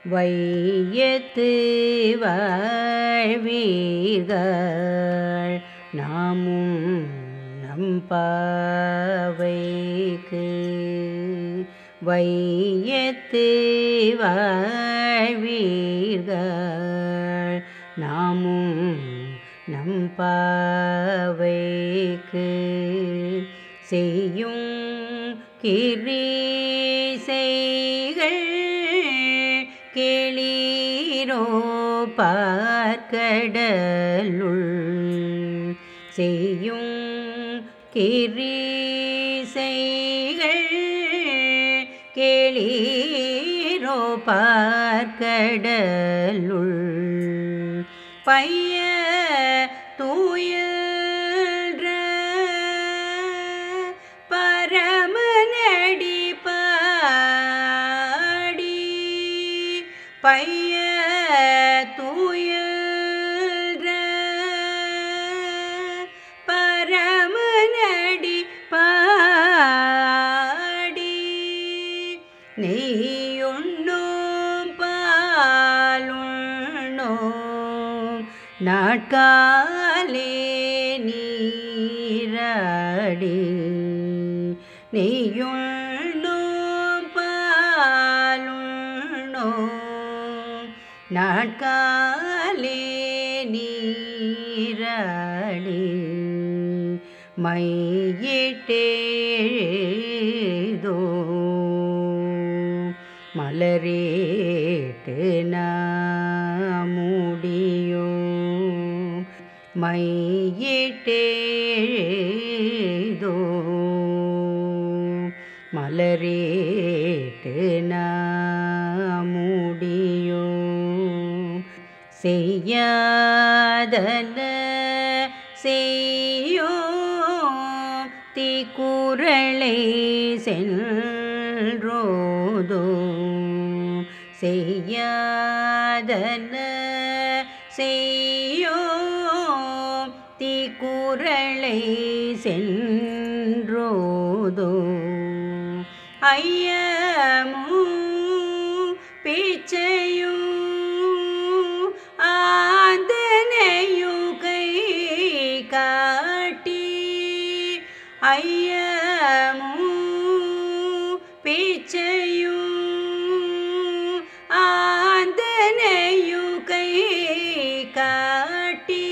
வையத்து வாழ்வீர்கள் நாமும் நம்பாவைக்கு வையத்து வாழ்வீர்கள் நாமும் நம்பாவைக்கு செய்யும் கிரீசைகள் கேளீரோ பார்க்கடலுள் செய்யும் கிரீசைகள் கேளீரோ பார்க்கடலுள் பைய தூயன்ற பரமனடி பாடி பைய தூயன்ற பரமனடி பாடி நெய்யுண்ணோம் பாலுண்ணோம் நாட்காலே நீராடி நெய்யுண்ணோம் பாலுண்ணோம் நாட்காலே நீராடி மையிட்டேதோ மலரேட்டு நாமுடியோ மையிட்டேதோ மலரேட்டு நாமுடியோ செய்யாதன செய்யோ தீக்குறளை சென்றோதோ செய்யாதன செய்யோ தீக்குறளை சென்றோதோ ஐயமும் பிச்சையும் ஆந்தனையும் கை காட்டி ஐயமும் பிச்சையும் ஆந்தனையும் கை காட்டி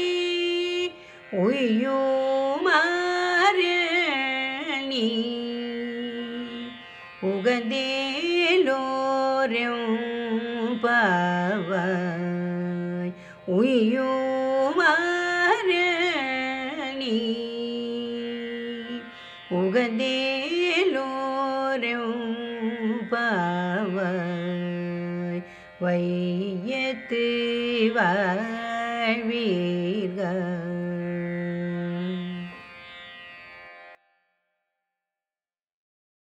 உய்யுமாறு நீ உகந்தேலோரும் பாவாய் உய்யுமாறு நீ உகந்தேலோரும் பாவாய் வையத்து வாழ்வீர்கள்